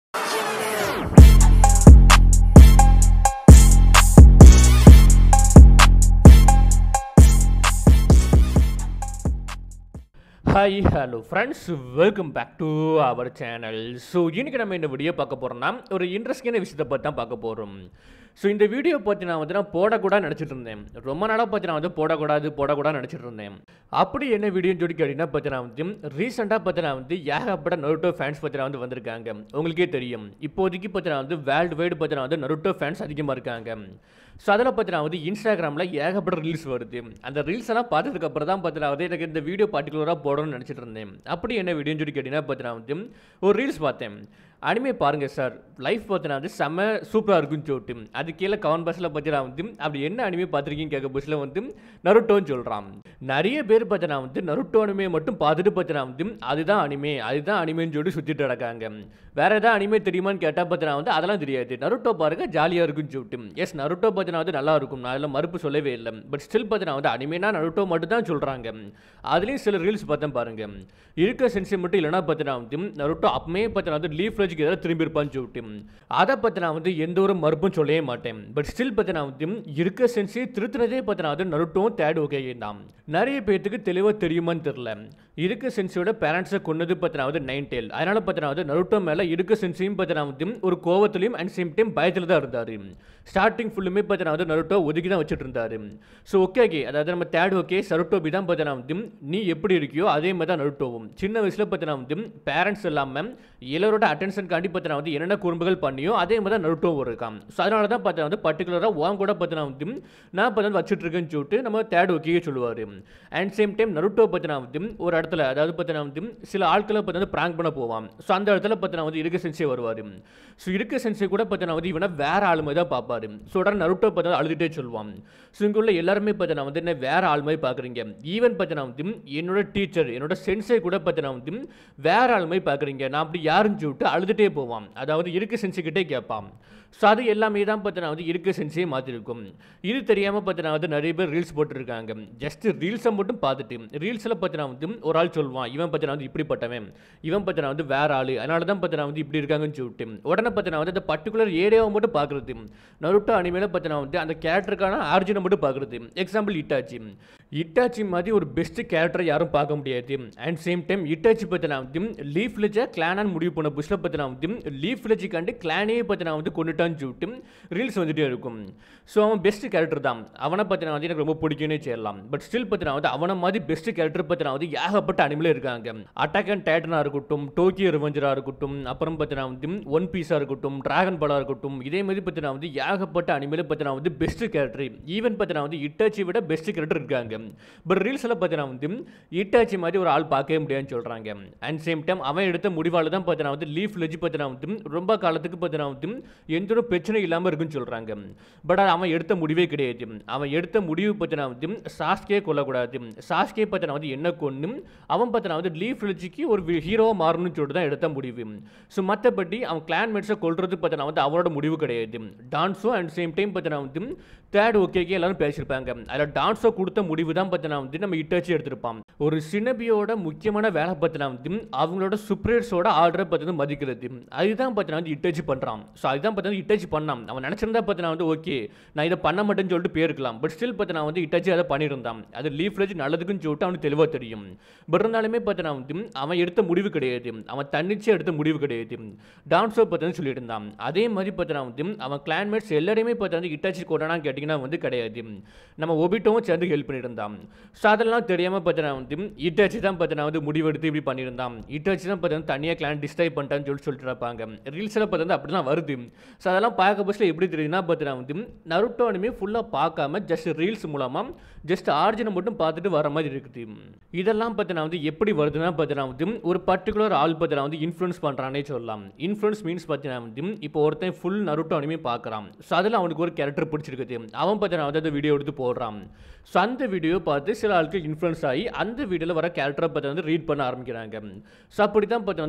hi hello friends welcome back to our channel so இன்னைக்கு நம்ம இந்த வீடியோ பார்க்க போகிறோம்னா ஒரு இன்ட்ரெஸ்டிங்கான விஷயத்தை பற்றி தான் பார்க்க போகிறோம் ஸோ இந்த வீடியோ பற்றி நான் வந்து நான் போடக்கூடாது நினச்சிட்டு இருந்தேன் ரொம்ப நாளாக பற்றி நான் வந்து போடக்கூடாது போடக்கூடாது நினச்சிட்டு இருந்தேன் அப்படி என்ன வீடியோன்னு சொல்லி கேட்டிங்கன்னா பற்றி நான் வந்து ரீசெண்டாக பற்றி நான் வந்து ஏகப்பட்ட நருட்டோ ஃபேன்ஸ் பற்றி நான் வந்து வந்திருக்காங்க உங்களுக்கே தெரியும் இப்போதைக்கு பற்றி நான் வந்து வேர்ல்டு வைடு பற்றி நான் வந்து நருட்டோ ஃபேன்ஸ் அதிகமாக இருக்காங்க ஸோ அதில் பற்றி நான் வந்து இன்ஸ்டாகிராமில் ஏகப்பட்ட ரீல்ஸ் வருது அந்த ரீல்ஸ் எல்லாம் பார்த்ததுக்கு அப்புறம் தான் பார்த்து நான் வந்து எனக்கு இந்த வீடியோ பர்டிகுலராக போடணும்னு நினச்சிட்டு இருந்தேன் அப்படி என்ன வீடியோன்னு சொல்லி கேட்டிங்கன்னா பார்த்து நான் வந்து ஒரு ரீல்ஸ் பார்த்தேன் அனிமே பாருங்கள் சார் லைஃப் பார்த்து நான் வந்து செம்ம சூப்பராக இருக்குன்னு சொல்லிட்டு அது கீழே கவன் பஸ்ஸில் பற்றி நான் வந்து அப்படி என்ன அனிமே பார்த்துருக்கீங்க கேட்க பஸ்ஸில் வந்து நருட்டோன்னு சொல்கிறான் நிறைய பேர் பார்த்து நான் வந்து நருட்டோ அனிமே மட்டும் பார்த்துட்டு பார்த்து நான் வந்து அதுதான் அனிமே அதுதான் அனிமேன்னு சொல்லி சுற்றிட்டு நடக்காங்க வேற ஏதாவது அனிமே தெரியுமான்னு கேட்டால் பார்த்து நான் வந்து அதெல்லாம் தெரியாது நருட்டோ பாருங்க ஜாலியாக இருக்குன்னு சொல்லிட்டு எஸ் நருட்டோ பார்த்து நான் வந்து நல்லா இருக்கும் நான் அதில் மறுப்பு சொல்லவே இல்லை பட் ஸ்டில் பார்த்து நான் வந்து அனிமேனா நருட்டோ மட்டும் தான் சொல்கிறாங்க அதுலேயும் சில ரீல்ஸ் பார்த்தேன் பாருங்க இருக்க சென்சி மட்டும் இல்லைனா பார்த்து நான் வந்து நருட்டோ அப்பமே பார்த்து நான் வந்து லீஃப் லஜ்க்கு ஏதாவது திரும்பி இருப்பான்னு சொல்லிட்டு அதை பற்றி நான் வந்து எந்த ஒரு மறுப்பும் சொல்லவே மாட்டேன் பட் ஸ்டில் பார்த்து நான் வந்து இருக்க சென்சி திருத்தினதே பார்த்து நான் வந்து நருட்டோவும் தேர்ட் ஓகே தான் நிறைய பேர்த்துக்கு தெளிவாக தெரியுமான்னு தெரில இருக்க சென்சியோட பேரண்ட்ஸை கொன்னது பார்த்து நான் வந்து நைன் டேல் அதனால பார்த்து நான் வந்து நருட்டோ மேலே இருக்க சென்சியும் பார்த்து நான் வந்து ஒரு கோவத்துலையும் அண்ட் சேம் டைம் பயத்தில் தான் இருந்தார் ஸ்டார்டிங் ஃபுல்லுமே பார்த்து நான் வந்து நருட்டோ ஒதுக்கி தான் வச்சுட்டு இருந்தாரு ஸோ ஓகே ஓகே அதாவது நம்ம தேர்ட் ஓகே சருட்டோபி தான் பார்த்து நான் வந்து நீ எப்படி இருக்கியோ அதே மாதிரி தான் நருட்டோவும் சின்ன வயசில் பார்த்து நான் வந்து பேரண்ட்ஸ் இல்லாமல் எல்லாரோட அட்டென்ஷன் காண்டி பார்த்து நான் வந்து என்னென்ன குறும்புகள் பண்ணியோ அதே மாதிரி தான் நருட்டோவும் இருக்கான் ஸோ அதனால தான் பார்த்து வந்து பர்டிகுலராக உன் கூட பார்த்து நான் வந்து நான் பார்த்து வந்து வச்சுட்டு இருக்கேன்னு சொல்லிட்டு நம்ம தேர்ட் ஓகே சொல்லுவார் அண்ட் சேம் டைம் நருட்டோ பார்த்து நான் வந்து ஒரு இடத்துல அதாவது பார்த்து நான் வந்து சில ஆட்களை பார்த்து வந்து ப்ராங்க் பண்ண போவான் ஸோ அந்த இடத்துல பார்த்து நான் வந்து இருக்க சென்சே வருவார் ஸோ இருக்க சென்சே கூட பார்த்து நான் வந்து இவனை வேற ஆள் மாதிரி தான் பார்ப்பாரு ஸோ உடனே நருட்டோ பார்த்து அழுதுகிட்டே சொல்லுவான் ஸோ இங்கே உள்ள எல்லாருமே பார்த்து நான் வந்து என்ன வேற ஆள் மாதிரி பார்க்குறீங்க ஈவன் பார்த்து நான் வந்து என்னோட டீச்சர் என்னோட சென்சே கூட பார்த்து நான் வந்து வேற ஆள் மாதிரி பார்க்குறீங்க நான் அப்படி யாருன்னு சொல்லிட்டு அழுதுகிட்டே போவான் அதாவது இருக்க சென்சிக்கிட்டே கேட்பான் ஸோ அது எல்லாமே தான் பார்த்து நான் வந்து இருக்க சென்ஸே மாற்றிருக்கும் இது தெரியாமல் பார்த்து நான் வந்து நிறைய பேர் ரீல்ஸ் போட்டுருக்காங்க ஜஸ்ட் ரீல்ஸை மட்டும் பார்த்துட்டு ரீல்ஸில் பார்த்து நான் வந்து ஒரு ஆள் சொல்லுவான் இவன் பார்த்து நான் வந்து இப்படிப்பட்டவன் இவன் பார்த்து நான் வந்து வேற ஆள் அதனால தான் பார்த்து நான் வந்து இப்படி இருக்காங்கன்னு சொல்லிட்டு உடனே பார்த்து நான் வந்து அந்த பர்டிகுலர் ஏரியாவை மட்டும் பார்க்குறது நருட்டோ அனிமேல பார்த்து நான் வந்து அந்த கேரக்டருக்கான ஆர்ஜினை மட்டும் பார்க்குறது எக்ஸாம்பிள் இட்டாச்சி இட்டாச்சி மாதிரி ஒரு பெஸ்ட் கேரக்டரை யாரும் பார்க்க முடியாது அண்ட் சேம் டைம் இட்டாச்சி பார்த்து நான் வந்து லீஃப் வில்லேஜை கிளானான்னு முடிவு பண்ண புஷில் பார்த்து நான் வந்து லீஃப் வில்லேஜுக்காண்டி கிளானே பார்த்து நான் வந்து கொண்டுட்டான்னு சொல்லிட்டு ரீல்ஸ் வந்துட்டே இருக்கும் ஸோ அவன் பெஸ்ட் கேரக்டர் தான் அவனை பற்றி நான் வந்து எனக்கு ரொம்ப பிடிக்கும்னே செய்யலாம் பட் ஸ்டில் பற்றி நான் வந்து அவனை மாதிரி பெஸ்ட் கேரக்டர் பற்றி நான் வந்து ஏகப்பட்ட அனிமலே இருக்காங்க அட்டாக் அண்ட் டேட்டனாக இருக்கட்டும் டோக்கியோ ரிவெஞ்சராக இருக்கட்டும் அப்புறம் பற்றி நான் வந்து ஒன் பீஸாக இருக்கட்டும் டிராகன் பாலாக இருக்கட்டும் இதே மாதிரி பற்றி நான் வந்து ஏகப்பட்ட அனிமலே பற்றி நான் வந்து பெஸ்ட் கேரக்டர் ஈவன் பற்றி நான் வந்து இட்டாச்சி விட பெஸ்ட் கேரக்டர் இருக்காங்க பட் ரீல்ஸில் பற்றி நான் வந்து இட்டாச்சி மாதிரி ஒரு ஆள் பார்க்கவே முடியாதுன்னு சொல்கிறாங்க அண்ட் சேம் டைம் அவன் எடுத்த முடிவால் தான் பார்த்து நான் வந்து லீஃப் லெஜ் பற்றி நான் வந்து ரொம்ப காலத்துக்கு பார்த்து நான் வந்து எந்த ஒரு பிரச்சனை இல்லாமல் இருக்குன்னு சொல்கிறாங்க பட் அது அவன் எடுத்த முடிவே கிடையாது அவன் எடுத்த முடிவு பற்றி நான் வந்து சாஸ்கே கொல்லக்கூடாது சாஸ்கே பற்றி நான் வந்து என்ன கொண்டு அவன் பற்றி நான் வந்து லீஃப் லெஜிக்கு ஒரு ஹீரோவாக மாறணும்னு சொல்லிட்டு தான் எடுத்த முடிவு ஸோ மற்றபடி அவன் கிளான்மேட்ஸை கொள்றது பற்றி நான் வந்து அவனோட முடிவு கிடையாது டான்ஸோ அண்ட் சேம் டைம் பற்றி நான் வந்து தேர்ட் ஓகேக்கே எல்லாரும் பேசியிருப்பாங்க அதில் டான்ஸோ கொடுத்த முடிவு தான் பற்றி நான் வந்து நம்ம இட்டாச்சி எடுத்திருப்பான் ஒரு சினபியோட முக்கியமான வேலை பற்றி நான் வந்து அவங்களோட சுப்ரேட்ஸோட ஆர்டரை பற்றி வந்து மதிக்கிறது அதுதான் பற்றி நான் வந்து இட்டாச்சி பண்ணுறான் ஸோ அதுதான் பற்றி வந்து இட்டாச்சி பண்ணான் அவன் நினச்சிருந்தா பற்றி நான் வந்து ஓகே நான் இதை பண்ண மாட்டேன்னு சொல்லிட்டு போயிருக்கலாம் பட் ஸ்டில் பற்றி நான் வந்து இட்டாச்சி அதை பண்ணியிருந்தான் அது லீஃப் லெஜ் நல்லதுக்குன்னு சொல்லிட்டு அவனுக்கு தெளிவாக தெரியும் பட் இருந்தாலுமே பார்த்து நான் வந்து அவன் எடுத்த முடிவு கிடையாது அவன் தன்னிச்சே எடுத்த முடிவு கிடையாது டான்ஸோ பற்றி சொல்லிட்டு இருந்தான் அதே மாதிரி பார்த்து நான் வந்து அவன் கிளான்மேட்ஸ் எல்லாரையுமே பார்த்து வந்து இட்டாச்சி கொண்டானா கேட்டிங்கன்னா வந்து கிடையாது நம்ம ஒபிட்டோவும் சேர்ந்து ஹெல்ப் பண்ணியிருந்தான் ஸோ அதெல்லாம் தெரியாமல் பார்த்து நான் வந்து இட்டாச்சி தான் பார்த்து நான் வந்து முடிவெடுத்து இப்படி பண்ணியிருந்தான் இட்டாச்சி தான் பார்த்து வந்து தனியாக கிளான் டிஸ்டைப் பண்ணிட்டான்னு சொல்லி சொல்லிட்டு இருப்பாங்க ரீல்ஸில் பார்த்து வந்து அப்படி தான் வருது ஸோ அதெல்லாம் பார்க்க பஸ்ஸில் எப்படி தெரியுதுன்னா பார்த்து நான் வந்து நருட்டோ அனிமே ஃபுல்லாக பார்க்காம ஜஸ்ட் ரீல்ஸ் மூலமாக ஜஸ்ட் ஆர்ஜினை மட்டும் பார்த்துட்டு வர மாதிரி இருக்குது இதெல்லாம் பார்த்து நான் வந்து எப்படி வருதுன்னா பார்த்து நான் வந்து ஒரு பர்டிகுலர் ஆள் பார்த்து நான் வந்து இன்ஃப்ளூன்ஸ் பண்ணுறானே சொல்லலாம் இன்ஃப்ளூன்ஸ் மீன்ஸ் பார்த்து நான் வந்து இப்போ ஒருத்தன் ஃபுல் நருட்டோ அனிமே பார்க்குறான் ஸோ அதில் அவனுக்கு ஒரு கேரக்டர் பிடிச்சிருக்குது அவன் பார்த்து நான் வந்து அந்த வீடியோ எடுத்து போடுறான் ஸோ அந்த வீடியோ பார்த்து சில ஆட்கள் இன்ஃப்ளூன்ஸ் ஆகி அந்த வீடியோவில் வர கேரக்டரை பார்த்து வந்து ரீட் பண்ண ஆரம்பிக்கிறாங்க ஸோ அப்படி தான் பார்த்து வந்து டோட்டல்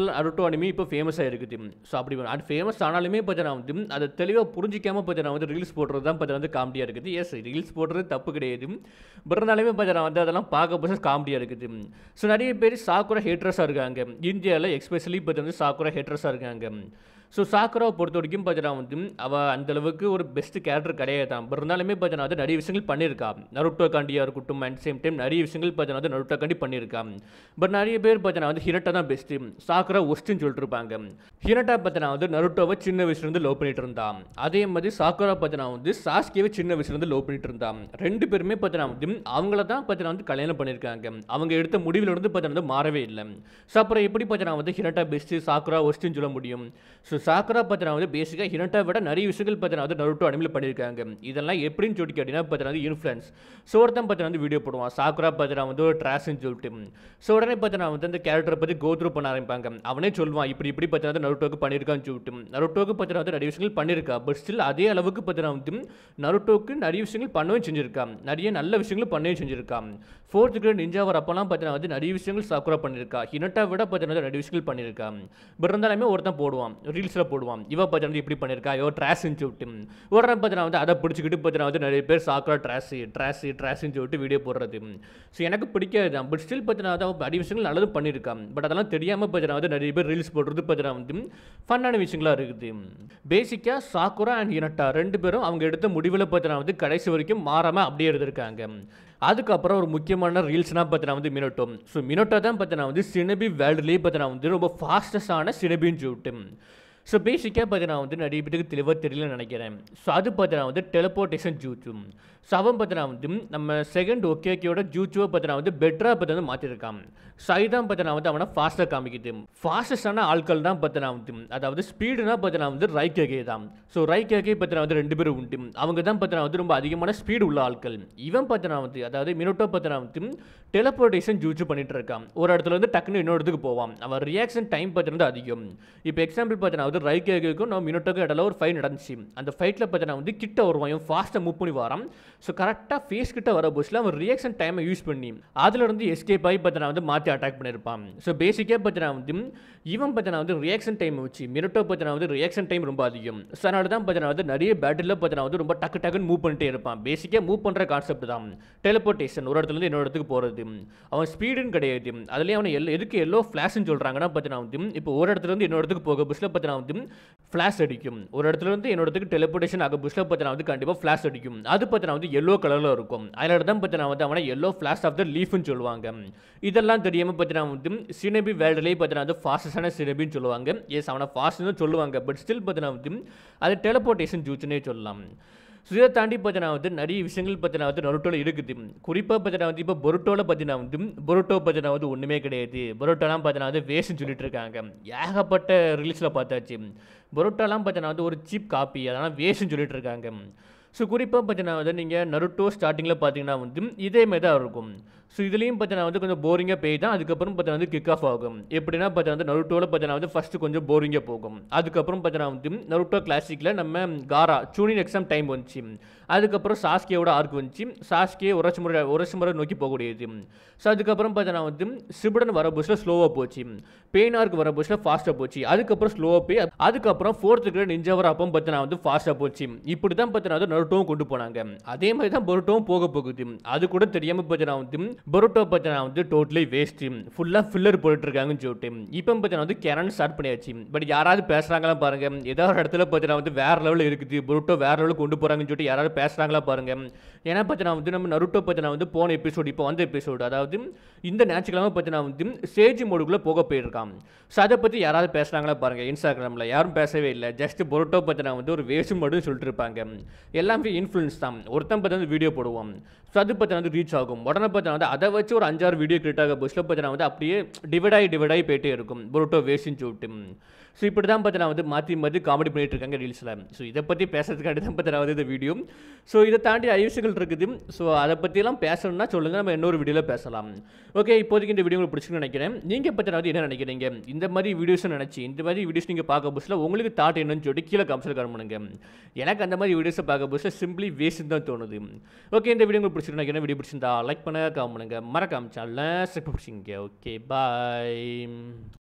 நருட்டோ அனிமி இப்போ ஃபேமஸாக இருக்குது ஸோ அப்படி அது ஃபேமஸ் ஆனாலுமே பார்த்தீங்கன்னா வந்து அதை தெளிவாக புரிஞ்சிக்காம பார்த்தீங்கன்னா வந்து ரீல்ஸ் போடுறது தான் பார்த்தீங்கன்னா வந்து காமெடியாக இருக்குது எஸ் ரீல்ஸ் போடுறது தப்பு கிடையாது பட் இருந்தாலுமே பார்த்தீங்கன்னா வந்து அதெல்லாம் பார்க்க போது காமெடியாக இருக்குது ஸோ நிறைய பேர் சாக்குரா ஹேட்ரஸாக இருக்காங்க இந்தியாவில் எக்ஸ்பெஷலி இப்போ வந்து சாக்குரா ஹேட்ரஸாக இருக்காங்க ஸோ சாக்குராவை பொறுத்த வரைக்கும் பார்த்தீங்கன்னா வந்து அவள் அந்தளவுக்கு ஒரு பெஸ்ட் கேரக்டர் கிடையாது தான் பட் இருந்தாலுமே பார்த்தீங்கன்னா வந்து நிறைய விஷயங்கள் பண்ணியிருக்கா நருட்டோ காண்டியாக இருக்கட்டும் அண்ட் சேம் டைம் நிறைய விஷயங்கள் பார்த்தீங்கன்னா வந்து நருட்டோ காண்டி பண்ணியிருக்கா பட் நிறைய பேர் பார்த்தீங்கன்னா வந்து ஹிரட்டா தான் பெஸ்ட்டு சாக்குரா ஒஸ்ட்டுன்னு சொல்லிட்டு இருப்பாங்க ஹிரட்டா பார்த்தீங்கன்னா வந்து நருட்டோவை சின்ன வயசுலேருந்து லவ் பண்ணிட்டு இருந்தான் அதே மாதிரி சாக்குரா பார்த்தீங்கன்னா வந்து சாஸ்கியவை சின்ன வயசுலேருந்து லவ் பண்ணிட்டு இருந்தான் ரெண்டு பேருமே பார்த்தீங்கன்னா வந்து அவங்கள தான் பார்த்தீங்கன்னா வந்து கல்யாணம் பண்ணியிருக்காங்க அவங்க எடுத்த முடிவில் இருந்து பார்த்தீங்கன்னா வந்து மாறவே இல்லை ஸோ அப்புறம் எப்படி பார்த்தீங்கன்னா வந்து ஹிரட்டா பெஸ்ட்டு சாக்குரா ஒஸ்ட்டுன்னு சொல்ல முடியும் ஸோ சாக்குரா பார்த்தீங்கன்னா வந்து பேசிக்காக ஹிரட்டா விட நிறைய விஷயங்கள் பார்த்தீங்கன்னா வந்து நருட்டோ அனிமில் பண்ணியிருக்காங்க இதெல்லாம் எப்படின்னு சொல்லி கேட்டிங்கன்னா பார்த்தீங்கன்னா வந்து இன்ஃப்ளூயன்ஸ் ஸோ ஒருத்தன் பார்த்தீங்கன்னா வந்து வீடியோ போடுவான் சாக்குரா பார்த்தீங்கன்னா வந்து ஒரு ட்ராஸ்ன்னு சொல்லிட்டு ஸோ உடனே பார்த்தீங்கன்னா வந்து அந்த கேரக்டரை பற்றி கோ த்ரூ பண்ண ஆரம்பிப்பாங்க அவனே சொல்லுவான் இப்படி இப்படி பார்த்தீங்கன்னா வந்து நருட்டோக்கு பண்ணியிருக்கான்னு சொல்லிட்டு நருட்டோக்கு பார்த்தீங்கன்னா வந்து நிறைய விஷயங்கள் பண்ணியிருக்கா பட் ஸ்டில் அதே அளவுக்கு பார்த்தீங்கன்னா வந்து நருட்டோக்கு நிறைய விஷயங்கள் பண்ணவும் செஞ்சிருக்கான் நிறைய நல்ல விஷயங்களும் பண்ணவும் செஞ்சிருக்கான் ஃபோர்த் கிரேட் நிஞ்சா வரப்பெல்லாம் பார்த்தீங்கன்னா வந்து நிறைய விஷயங்கள் சாக்குரா பண்ணியிருக்கா ஹினட்டா விட பார்த்தீங்கன்னா நிறைய விஷயங்கள் பண்ணியிருக்கா பட் இருந்தாலுமே ஒருத்தன் போடுவான் ரீல்ஸில் போடுவான் இவ பார்த்தீங்கன்னா இப்படி பண்ணியிருக்கா இவ ட்ராஸ்ன்னு சொல்லிட்டு உடனே பார்த்தீங்கன்னா வந்து அதை பிடிச்சிக்கிட்டு பார்த்தீங்கன்னா வந்து நிறைய பேர் சாக்குரா ட்ராஸு ட்ராஸு ட்ராஸ்ன்னு சொல்லிட்டு வீடியோ போடுறது ஸோ எனக்கு பிடிக்காது தான் பட் ஸ்டில் பார்த்தீங்கன்னா வந்து அவன் நிறைய விஷயங்கள் நல்லது பண்ணியிருக்கான் பட் அதெல்லாம் தெரியாமல் பார்த்தீங்கன்னா வந்து நிறைய பேர் ரீல்ஸ் போடுறது பார்த்தீங்கன்னா வந்து ஃபன்னான விஷயங்களா இருக்குது பேசிக்காக சாக்குரா அண்ட் இனட்டா ரெண்டு பேரும் அவங்க எடுத்த முடிவில் பார்த்தீங்கன்னா வந்து கடைசி வரைக்கும் மாறாமல் அப்படியே இருந்திருக்காங்க அதுக்கப்புறம் ஒரு முக்கியமான ரீல்ஸ்னால் பார்த்தீங்கன்னா வந்து மினோட்டோ ஸோ மினோட்டோ தான் பார்த்தீங்கன்னா வந்து சினபி வேர்ல்டுலேயே பார்த்தீங்கன்னா வந்து ரொம்ப ஃபாஸ்டஸ்டான சினபின்னு சொல்லிட்டு ஸோ பேசிக்காக பார்த்தீங்கன்னா வந்து நிறைய பேருக்கு தெளிவாக தெரியலன்னு நினைக்கிறேன் ஸோ அது பார்த்தீங்கன்னா வந்து டெலபோர்டேஷன் ஜூச்சு ஸோ அவன் பார்த்தீங்கன்னா வந்து நம்ம செகண்ட் ஒகேக்கியோட ஜூச்சுவை பார்த்தீங்கன்னா வந்து பெட்டராக பார்த்து வந்து மாற்றிருக்கான் ஸோ இதுதான் பார்த்தீங்கன்னா வந்து அவனை ஃபாஸ்ட்டாக காமிக்குது ஃபாஸ்டஸ்டான ஆட்கள் தான் பார்த்தீங்கன்னா வந்து அதாவது ஸ்பீடுனா பார்த்தீங்கன்னா வந்து ரைக்கேகே தான் ஸோ ரைக்கேகே பார்த்தீங்கன்னா வந்து ரெண்டு பேரும் உண்டு அவங்க தான் பார்த்தீங்கன்னா வந்து ரொம்ப அதிகமான ஸ்பீடு உள்ள ஆட்கள் இவன் பார்த்தீங்கன்னா வந்து அதாவது மினோட்டோ பார்த்தீங்கன்னா வந்து டெலபோர்டேஷன் ஜூச்சு பண்ணிட்டு இருக்கான் ஒரு இடத்துல இருந்து டக்குன்னு இன்னொரு இடத்துக்கு போவான் அவன் ரியாக்ஷன் டைம் பார்த்தீங்கன்னா அதிகம் இப்போ எக்ஸாம்பிள் பார்த்தீங்கன்னா வந்து ரைக்கேக்கும் நம்ம மினோட்டோக்கும் இடையில ஒரு ஃபைட் நடந்துச்சு அந்த ஃபைட்டில் பார்த்தீங்கன்னா வந்து கிட்ட வருவான் இவன் ஃபாஸ்ட்டாக மூவ் பண்ணி வரான் ஸோ கரெக்டாக ஃபேஸ் கிட்ட வர போஸ்டில் அவன் ரியாக்ஷன் டைமை யூஸ் பண்ணி அதுல இருந்து எஸ்கேப் ஆகி பார்த்தீங்கன்னா வந்து மாற்றி அட்டாக் பண்ணியிருப்பான் ஸோ பேசிக்காக பார்த்தீங்கன்னா வந்து இவன் பார்த்தீங்கன்னா வந்து ரியாக்ஷன் டைம் வச்சு மினோட்டோ பார்த்தீங்கன்னா வந்து ரியாக்ஷன் டைம் ரொம்ப அதிகம் ஸோ அதனால தான் பார்த்தீங்கன்னா வந்து நிறைய பேட்டில் பார்த்தீங்கன்னா வந்து ரொம்ப டக்கு டக்குன்னு மூவ் பண்ணிட்டே இருப்பான் பேசிக்காக மூவ் பண்ணுற கான்செப்ட் தான் டெலிபோர்டேஷன் ஒரு இடத்துல இருந்து இன்னொரு இடத்துக்கு போகிறது அவன் ஸ்பீடுன்னு கிடையாது அதுலேயே அவனை எல்லோ எதுக்கு எல்லோ ஃப்ளாஷ்னு சொல்கிறாங்கன்னா பார்த்தீங்கன்னா வந்து இப்போ ஒரு இடத்துல இருந்து இன்னொரு இடத்துக்கு போக புஷ்ல பார்த்தீங்கன்னா வந்து ஃப்ளாஷ் அடிக்கும் ஒரு இடத்துல இருந்து இன்னொரு இடத்துக்கு டெலிபோர்டேஷன் ஆக புஷ்ல பார்த்தீங்கன்னா வந்து கண்டிப்பாக ஃப்ளாஷ் அடிக்கும் அது பார்த்தீங்கன்னா வந்து எல்லோ கலரில் இருக்கும் அதனால தான் பார்த்தீங்கன்னா வந்து அவனை எல்லோ ஃப்ளாஷ் ஆஃப் த லீஃப்னு சொல்லுவாங்க இதெல்லாம் தெரியாமல் பார்த்தீங்கன்னா வந்து சினபி வேர்ல்டுலேயே பார்த்தீங்கன்னா வந்து ஃபாஸ்டஸ்டான சினபின்னு சொல்லுவாங்க எஸ் அவனை ஃபாஸ்ட்னு சொல்லுவாங்க பட் ஸ்டில் பார்த்தீங்கன்னா வந்து அது டெலிபோர்டேஷன் ஜூச்சுனே சொல்லலாம் ஸோ இதை தாண்டி பார்த்தீங்கன்னா வந்து நிறைய விஷயங்கள் பார்த்தீங்கன்னா வந்து நருட்டோவில் இருக்குது குறிப்பாக பார்த்தீங்கன்னா வந்து இப்போ பொருட்டோவில் பார்த்தீங்கன்னா வந்து பொருட்டோ பார்த்தீங்கன்னா வந்து ஒன்றுமே கிடையாது பொருட்டோலாம் பார்த்தீங்கன்னா வந்து வேஸ்ட்னு சொல்லிட்டு இருக்காங்க ஏகப்பட்ட ரிலீஸில் பார்த்தாச்சு பொருட்டோலாம் பார்த்தீங்கன்னா வந்து ஒரு சீப் காப்பி அதெல்லாம் வேஸ்ட்னு சொல்லிட்டு இருக்காங்க ஸோ குறிப்பாக பார்த்தீங்கன்னா வந்து நீங்கள் நருட்டோ ஸ்டார்டிங்கில் பார்த்தீங்கன்னா வந்து இதே மாதிரி தான் இருக்கும் ஸோ இதுலேயும் பார்த்தீங்கன்னா வந்து கொஞ்சம் போரிங்காக போய் தான் அதுக்கப்புறம் பார்த்தீங்கன்னா வந்து கிக் ஆஃப் ஆகும் எப்படின்னா பார்த்தீங்கன்னா வந்து நருட்டோவில் பார்த்தீங்கன்னா வந்து ஃபஸ்ட்டு கொஞ்சம் போரிங்காக போகும் அதுக்கப்புறம் பார்த்தீங்கன்னா வந்து நருட்டோ கிளாசிக்கில் நம்ம காரா சூனின் எக்ஸாம் டைம் வந்துச்சு அதுக்கப்புறம் சாஸ்கியோட ஆர்க் வந்துச்சு சாஸ்கியை உரச்சு முறை உரச்சு முறை நோக்கி போகக்கூடியது ஸோ அதுக்கப்புறம் பார்த்தீங்கன்னா வந்து சிபுடன் வர புஷில் ஸ்லோவாக போச்சு பெயின் ஆர்க் வர புஷில் ஃபாஸ்ட்டாக போச்சு அதுக்கப்புறம் ஸ்லோவாக போய் அதுக்கப்புறம் ஃபோர்த்து கிரேட் நிஞ்சா வர அப்போ பார்த்தீங்கன்னா வந்து ஃபாஸ்ட்டாக போச்சு இப்படி தான் பார்த்தீங்கன்னா வந்து நருட்டோவும் கொண்டு போனாங்க அதே மாதிரி தான் பொருட்டோவும் போக போகுது அது கூட தெரியாமல் பார்த்தீங்கன்னா வந்து பொருட்டோ பார்த்தீங்கன்னா வந்து டோட்டலி வேஸ்ட் ஃபுல்லாக ஃபில்லர் போட்டுட்டு இருக்காங்கன்னு சொல்லிட்டு இப்போ பார்த்தீங்கன்னா வந்து கேரன் ஸ்டார்ட் பண்ணியாச்சு பட் யாராவது பேசுகிறாங்களா பாருங்க ஏதாவது ஒரு இடத்துல பார்த்தீங்கன்னா வந்து வேற லெவலில் இருக்குது பொருட்டோ வேற லெவலுக்கு கொண்டு போகிறாங்கன்னு சொல்லிட்டு யாராவது பேசுகிறாங்களா பாருங்க ஏன்னா பார்த்தீங்கன்னா வந்து நம்ம நருட்டோ பார்த்தீங்கன்னா வந்து போன எபிசோடு இப்போ வந்த எபிசோடு அதாவது இந்த ஞாயிற்றுக்கிழமை பார்த்தீங்கன்னா வந்து சேஜ் மோடுக்குள்ளே போக போயிருக்கான் ஸோ அதை பற்றி யாராவது பேசுகிறாங்களா பாருங்க இன்ஸ்டாகிராமில் யாரும் பேசவே இல்லை ஜஸ்ட் பொருட்டோ பார்த்தீங்கன்னா வந்து ஒரு வேஸ்ட் மட்டும் சொல்லிட்டு இருப்பாங்க எல்லாமே இன்ஃப்ளூயன்ஸ் தான் ஒருத்தன் பார்த்து வந்து வீடியோ போடுவோம் ஸோ அது பார்த்தீங்கன்னா வந்து ரீச் ஆகும் உடனே பார்த்தீங்கன்னா வந்து அதை வச்சு ஒரு அஞ்சாறு வீடியோ கிரியேட் ஆக புஷ்ல பார்த்தீங்கன்னா வந்து அப்படியே டிவைட் ஆகி டிவைட் ஆகி போயிட்டே இருக்கும் பொருட்டோ வேஸ்ட்னு சொல்லிட்டு ஸோ இப்படி தான் பார்த்தீங்கன்னா வந்து மாற்றி மாற்றி காமெடி பண்ணிட்டு இருக்காங்க ரீல்ஸில் ஸோ இதை பற்றி பேசுறதுக்காண்டி தான் பார்த்தீங்கன்னா வந்து இந்த வீடியோ ஸோ இதை தாண்டி நிறைய விஷயங்கள் இருக்குது ஸோ அதை பற்றிலாம் பேசணும்னா சொல்லுங்கள் நம்ம இன்னொரு வீடியோவில் பேசலாம் ஓகே இப்போதைக்கு இந்த வீடியோ உங்களுக்கு பிடிச்சிருக்குன்னு நினைக்கிறேன் நீங்கள் பார்த்தீங்கன்னா வந்து என்ன நினைக்கிறீங்க இந்த மாதிரி வீடியோஸ் நினச்சி இந்த மாதிரி வீடியோஸ் நீங்கள் பார்க்க புதுசில் உங்களுக்கு தாட் என்னன்னு சொல்லிட்டு கீழே கமெண்ட்ஸில் கமெண்ட் பண்ணுங்க எனக்கு அந்த மாதிரி வீடியோஸை பார்க்க புதுசில் சிம்பிளி வேஸ்ட் தான் தோணுது ஓகே இந்த வீடியோ உங்களுக்கு பிடிச்சிருக்கு நினைக்கிறேன் வீடியோ பிடிச்சிருந்தா லைக் பண்ணுங்க கமெண்ட் பண்ணுங்க மறக்காம சேனலில் சப்ஸ்கிரைப் பிடிச்சிங்க ஓகே பாய்